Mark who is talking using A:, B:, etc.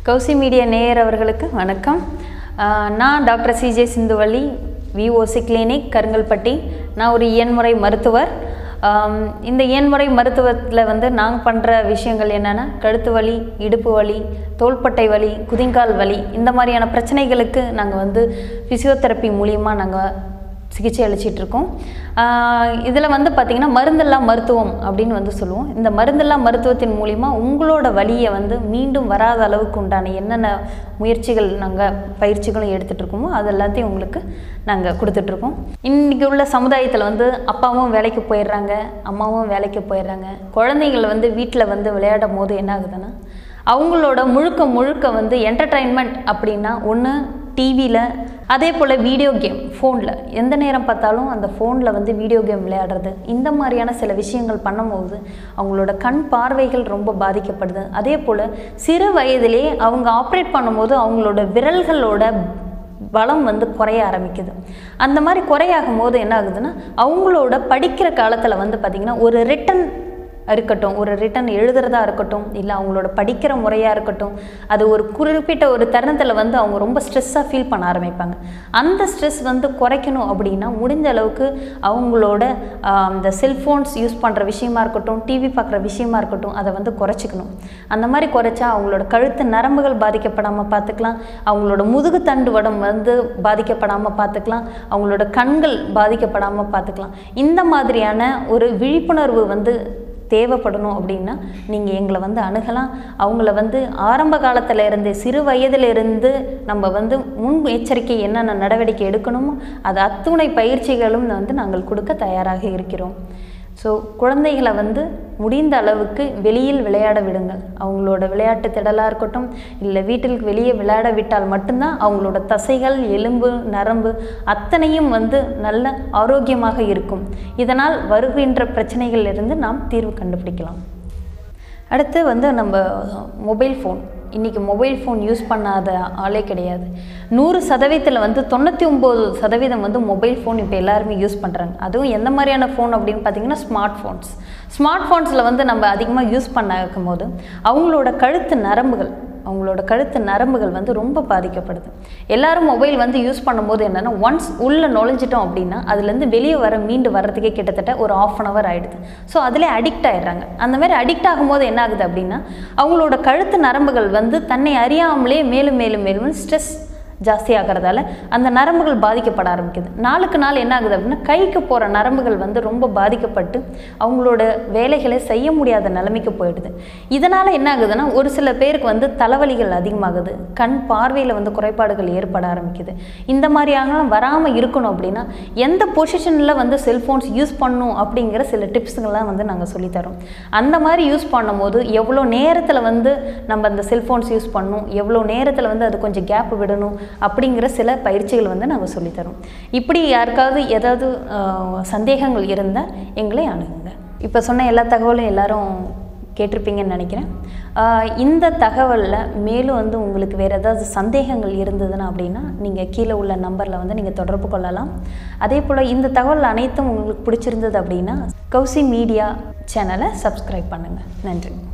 A: Kousi media நேயர் அவர்களுக்கு வணக்கம் ஆஹ் நான் doctor CJ Sindhuvalli VOC clinic Karungalpatti நான் ஒரு இயன்முறை மருத்துவர் ஆம், இந்த இயன்முறை மருத்துவத்தில் வந்து நாங்கள் பண்ணுற விஷயங்கள் என்னென்னா கழுத்து வலி இடுப்பு வலி தோள்பட்டை வலி குதிங்கால் வலி இந்த மாதிரியான பிரச்சனைகளுக்கு நாங்கள் வந்து ஃபிசியோதெரப்பி மூலியமாக நாங்கள் சிகிச்சை அளிச்சிட்டு இருக்கோம் இதில் வந்து பார்த்திங்கன்னா மருந்தில்லா மருத்துவம் அப்படின்னு வந்து சொல்லுவோம் இந்த மருந்தில்லா மருத்துவத்தின் மூலிமா உங்களோட வலியை வந்து மீண்டும் வராத அளவுக்கு உண்டான என்னென்ன முயற்சிகள் நாங்கள் பயிற்சிகளும் எடுத்துகிட்டு இருக்கோமோ அது எல்லாத்தையும் உங்களுக்கு நாங்கள் கொடுத்துட்ருக்கோம் இன்றைக்கி உள்ள சமுதாயத்தில் வந்து அப்பாவும் வேலைக்கு போயிடுறாங்க அம்மாவும் வேலைக்கு போயிடுறாங்க குழந்தைகள் வந்து வீட்டில் வந்து விளையாடும் போது என்ன ஆகுதுன்னா அவங்களோட முழுக்க முழுக்க வந்து என்டர்டைன்மெண்ட் அப்படின்னா ஒன்று டிவியில் அதே போல் வீடியோ கேம் ஃபோனில் எந்த நேரம் பார்த்தாலும் அந்த ஃபோனில் வந்து வீடியோ கேம் விளையாடுறது இந்த மாதிரியான சில விஷயங்கள் பண்ணும்போது அவங்களோட கண் பார்வைகள் ரொம்ப பாதிக்கப்படுது அதே போல் சிறு வயதிலே அவங்க ஆப்ரேட் பண்ணும்போது அவங்களோட விரல்களோட பலம் வந்து குறைய ஆரம்பிக்குது அந்த மாதிரி குறையாகும் போது என்ன ஆகுதுன்னா அவங்களோட படிக்கிற காலத்தில் வந்து பார்த்திங்கன்னா ஒரு ரிட்டன் இருக்கட்டும் ஒரு ரிட்டன் எழுதுறதா இருக்கட்டும் இல்லை அவங்களோட படிக்கிற முறையாக இருக்கட்டும் அது ஒரு குறிப்பிட்ட ஒரு தருணத்தில் வந்து அவங்க ரொம்ப ஸ்ட்ரெஸ்ஸாக ஃபீல் பண்ண ஆரம்பிப்பாங்க அந்த ஸ்ட்ரெஸ் வந்து குறைக்கணும் அப்படின்னா முடிஞ்ச அளவுக்கு அவங்களோட ஆஹ், அந்த செல்ஃபோன்ஸ் யூஸ் பண்ணுற விஷயமா இருக்கட்டும் டிவி பார்க்குற விஷயமா இருக்கட்டும் அதை வந்து குறைச்சிக்கணும் அந்த மாதிரி குறைச்சா அவங்களோட கழுத்து நரம்புகள் பாதிக்கப்படாமல் பார்த்துக்கலாம் அவங்களோட முதுகு தண்டு வடம் வந்து பாதிக்கப்படாமல் பார்த்துக்கலாம் அவங்களோட கண்கள் பாதிக்கப்படாமல் பார்த்துக்கலாம் இந்த மாதிரியான ஒரு விழிப்புணர்வு வந்து தேவைப்படணும் அப்படின்னா நீங்கள் எங்களை வந்து அணுகலாம் அவங்கள வந்து ஆரம்ப காலத்தில் இருந்தே சிறு வயதிலிருந்து நம்ம வந்து முன் எச்சரிக்கை என்னென்ன நடவடிக்கை எடுக்கணுமோ அது அத்துணை பயிற்சிகளும் வந்து நாங்கள் கொடுக்க தயாராக இருக்கிறோம் ஸோ குழந்தைகளை வந்து முடிந்த அளவுக்கு வெளியில் விளையாட விடுங்கள் அவங்களோட விளையாட்டு திடலாக இருக்கட்டும் இல்லை வீட்டிற்கு வெளியே விளையாட விட்டால் மட்டும்தான் அவங்களோட தசைகள் எலும்பு நரம்பு அத்தனையும் வந்து நல்ல ஆரோக்கியமாக இருக்கும் இதனால் வருகின்ற பிரச்சனைகளிலிருந்து நாம் தீர்வு கண்டுபிடிக்கலாம் அடுத்து வந்து நம்ம மொபைல் ஃபோன் இன்றைக்கி மொபைல் ஃபோன் யூஸ் பண்ணாத ஆளே கிடையாது நூறு சதவீதத்தில் வந்து தொண்ணூற்றி ஒம்பது சதவீதம் வந்து மொபைல் ஃபோன் இப்போ எல்லாருமே யூஸ் பண்ணுறாங்க அதுவும் எந்த மாதிரியான ஃபோன் அப்படின்னு பார்த்தீங்கன்னா ஸ்மார்ட் ஃபோன்ஸ் ஸ்மார்ட் ஃபோன்ஸில் வந்து நம்ம அதிகமாக யூஸ் பண்ண போது அவங்களோட கழுத்து நரம்புகள் அவங்களோட கழுத்து நரம்புகள் வந்து ரொம்ப பாதிக்கப்படுது எல்லாரும் மொபைல் வந்து யூஸ் பண்ணும்போது என்னென்னா ஒன்ஸ் உள்ளே நுழைஞ்சிட்டோம் அப்படின்னா அதுலேருந்து வெளியே வர மீண்டு வர்றதுக்கே கிட்டத்தட்ட ஒரு ஆஃப் அன் ஹவர் ஆகிடுது ஸோ அதிலே அடிக்ட் ஆயிடுறாங்க அந்த மாதிரி அடிக்ட் ஆகும்போது என்ன ஆகுது அப்படின்னா அவங்களோட கழுத்து நரம்புகள் வந்து தன்னை அறியாமலே மேலும் மேலும் மேலும் ஸ்ட்ரெஸ் ஜாஸ்தி ஆகிறதால அந்த நரம்புகள் பாதிக்கப்பட ஆரம்பிக்குது நாளுக்கு நாள் என்ன ஆகுது அப்படின்னா கைக்கு போகிற நரம்புகள் வந்து ரொம்ப பாதிக்கப்பட்டு அவங்களோட வேலைகளை செய்ய முடியாத நிலைமைக்கு போயிடுது இதனால் என்ன ஆகுதுன்னா ஒரு சில பேருக்கு வந்து தலைவலிகள் அதிகமாகுது கண் பார்வையில் வந்து குறைபாடுகள் ஏற்பட ஆரம்பிக்குது இந்த மாதிரியாக வராமல் இருக்கணும் அப்படின்னா எந்த பொசிஷனில் வந்து செல்ஃபோன்ஸ் யூஸ் பண்ணணும் அப்படிங்கிற சில டிப்ஸுங்கள்லாம் வந்து நாங்கள் சொல்லித்தரோம் அந்த மாதிரி யூஸ் பண்ணும்போது எவ்வளோ நேரத்தில் வந்து நம்ம அந்த செல்ஃபோன்ஸ் யூஸ் பண்ணணும் எவ்வளோ நேரத்தில் வந்து அது கொஞ்சம் கேப் விடணும் அப்படிங்கிற சில பயிற்சிகள் வந்து நாங்கள் சொல்லித்தரோம் இப்படி யாருக்காவது ஏதாவது ஆஹ், சந்தேகங்கள் இருந்தால் எங்களை அணுகுங்க இப்போ சொன்ன எல்லா தகவலும் எல்லாரும் கேட்டிருப்பீங்கன்னு நினைக்கிறேன் ஆஹ், இந்த தகவலில் மேலும் வந்து உங்களுக்கு வேறு ஏதாவது சந்தேகங்கள் இருந்ததுன்னா அப்படின்னா நீங்கள் கீழே உள்ள நம்பரில் வந்து நீங்கள் தொடர்பு கொள்ளலாம் அதே போல் இந்த தகவல் அனைத்தும் உங்களுக்கு பிடிச்சிருந்தது அப்படின்னா கௌசி மீடியா சேனலை சப்ஸ்கிரைப் பண்ணுங்கள் நன்றி